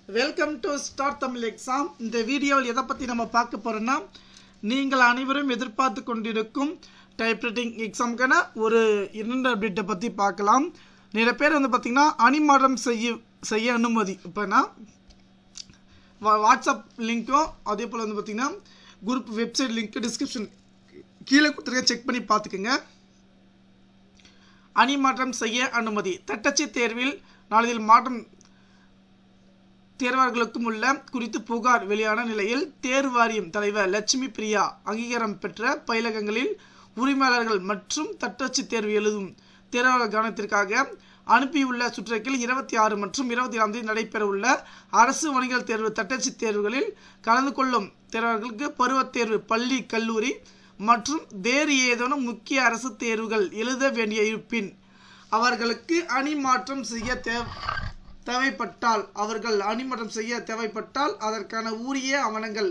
welcome to star Tamil exam இந்த வீடியோவில் எதை பற்றி நம்ம பார்க்க போகிறோன்னா நீங்கள் அனைவரும் எதிர்பார்த்து கொண்டிருக்கும் டைப்ரைட்டிங் எக்ஸாமுக்கான ஒரு இரண்டு அப்டேட்டை பற்றி பார்க்கலாம் நிறைய பேர் வந்து பார்த்திங்கன்னா அணிமாற்றம் செய்ய செய்ய அனுமதி இப்போனா வாட்ஸ்அப் லிங்க்கும் அதே போல் வந்து பார்த்திங்கன்னா குரூப் வெப்சைட் லிங்க்கு டிஸ்கிரிப்ஷன் கீழே கொடுத்துருக்க செக் பண்ணி பார்த்துக்குங்க அணி மாற்றம் செய்ய அனுமதி தட்டச்சு தேர்வில் நாளில் மாற்றம் தேர்வர்களுக்கும் உள்ள குறித்து புகார் வெளியான நிலையில் தேர்வு வாரியம் தலைவர் லட்சுமி பிரியா அங்கீகாரம் பெற்ற பயிலகங்களில் உரிமையாளர்கள் மற்றும் தட்டச்சு தேர்வு எழுதும் தேர்வாளர் கவனத்திற்காக அனுப்பியுள்ள சுற்றறிக்கையில் இருபத்தி ஆறு மற்றும் இருபத்தி ஆறாம் தேதி நடைபெறவுள்ள அரசு வணிகர் தேர்வு தட்டச்சு தேர்வுகளில் கலந்து கொள்ளும் தேர்வர்களுக்கு பருவத் தேர்வு பள்ளி கல்லூரி மற்றும் வேறு ஏதேனும் முக்கிய அரசு தேர்வுகள் எழுத வேண்டிய இருப்பின் அவர்களுக்கு அணி மாற்றம் செய்ய தேவ தேவைப்பட்டால் அவர்கள் அணிமட்டம் செய்ய தேவைப்பட்டால் அதற்கான உரிய ஆவணங்கள்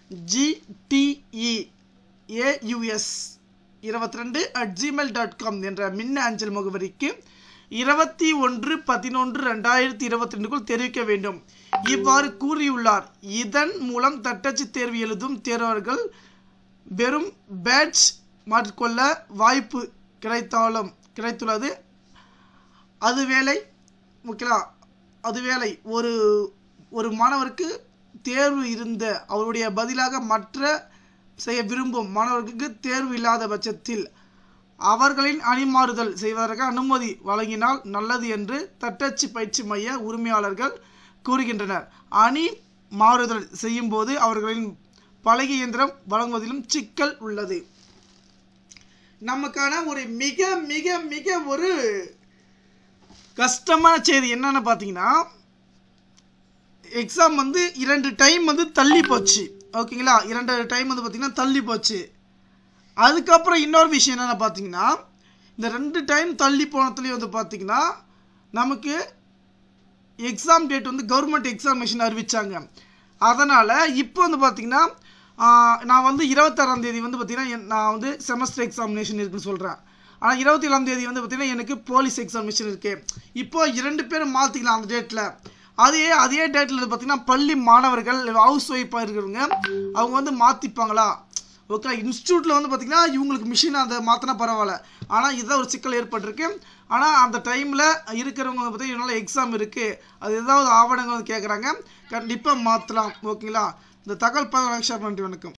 ஜிடிஇ ஏயுஎஸ் இருபத்தி ரெண்டு அட் ஜிமெயில் டாட் காம் என்ற மின்ன அஞ்சல் முகவரிக்கு இருபத்தி ஒன்று பதினொன்று ரெண்டாயிரத்தி இருபத்தி ரெண்டுக்குள் தெரிவிக்க வேண்டும் இவ்வாறு கூறியுள்ளார் இதன் மூலம் தட்டச்சு தேர்வு எழுதும் தேர்வர்கள் வெறும் பேட்ச் மாற்றிக்கொள்ள வாய்ப்பு கிடைத்தாலும் கிடைத்துள்ளது அதுவேளை முக்கியம் அதுவேளை ஒரு ஒரு மாணவருக்கு தேர்வு இருந்த அவருடைய பதிலாக மற்ற செய்ய விரும்பும் மாணவர்களுக்கு தேர்வு இல்லாத பட்சத்தில் அவர்களின் அணிமாறுதல் செய்வதற்கு அனுமதி வழங்கினால் நல்லது என்று தட்டச்சு பயிற்சி மைய உரிமையாளர்கள் கூறுகின்றனர் அணி மாறுதல் செய்யும்போது அவர்களின் பலகை இயந்திரம் வழங்குவதிலும் சிக்கல் உள்ளது நமக்கான ஒரு மிக மிக மிக ஒரு கஷ்டமான செய்தி என்னன்னு பார்த்தீங்கன்னா எக்ஸாம் வந்து இரண்டு டைம் வந்து தள்ளி போச்சு ஓகேங்களா இரண்டு டைம் வந்து பார்த்திங்கன்னா தள்ளி போச்சு அதுக்கப்புறம் இன்னொரு விஷயம் என்னென்னு பார்த்தீங்கன்னா இந்த ரெண்டு டைம் தள்ளி போனதுலேயும் வந்து பார்த்திங்கன்னா நமக்கு எக்ஸாம் டேட் வந்து கவர்மெண்ட் எக்ஸாமினேஷன் அறிவித்தாங்க அதனால் இப்போ வந்து பார்த்திங்கன்னா நான் வந்து இருபத்தாறாம் தேதி வந்து பார்த்திங்கன்னா நான் வந்து செமஸ்டர் எக்ஸாமினேஷன் இருக்குன்னு சொல்கிறேன் ஆனால் இருபத்தி ஏழாம் தேதி வந்து பார்த்திங்கன்னா எனக்கு போலீஸ் எக்ஸாமினேஷன் இருக்குது இப்போ இரண்டு பேரும் மாற்றிக்கலாம் அந்த டேட்டில் அதே அதே டேட்டில் பார்த்திங்கன்னா பள்ளி மாணவர்கள் ஹவுஸ் ஒய்ஃபாக இருக்கிறவங்க அவங்க வந்து மாற்றிப்பாங்களா ஓகே இன்ஸ்டியூட்டில் வந்து பார்த்திங்கன்னா இவங்களுக்கு மிஷின் அதை மாற்றினா பரவாயில்ல ஆனால் இதுதான் ஒரு சிக்கல் ஏற்பட்டிருக்கு ஆனால் அந்த டைமில் இருக்கிறவங்க வந்து பார்த்திங்கன்னா என்னால் எக்ஸாம் இருக்குது அது ஏதாவது ஆவணங்கள் வந்து கேட்குறாங்க கண்டிப்பாக மாற்றலாம் ஓகேங்களா இந்த தகவல் பதவி ஷேர் பண்ணிட்டு வணக்கம்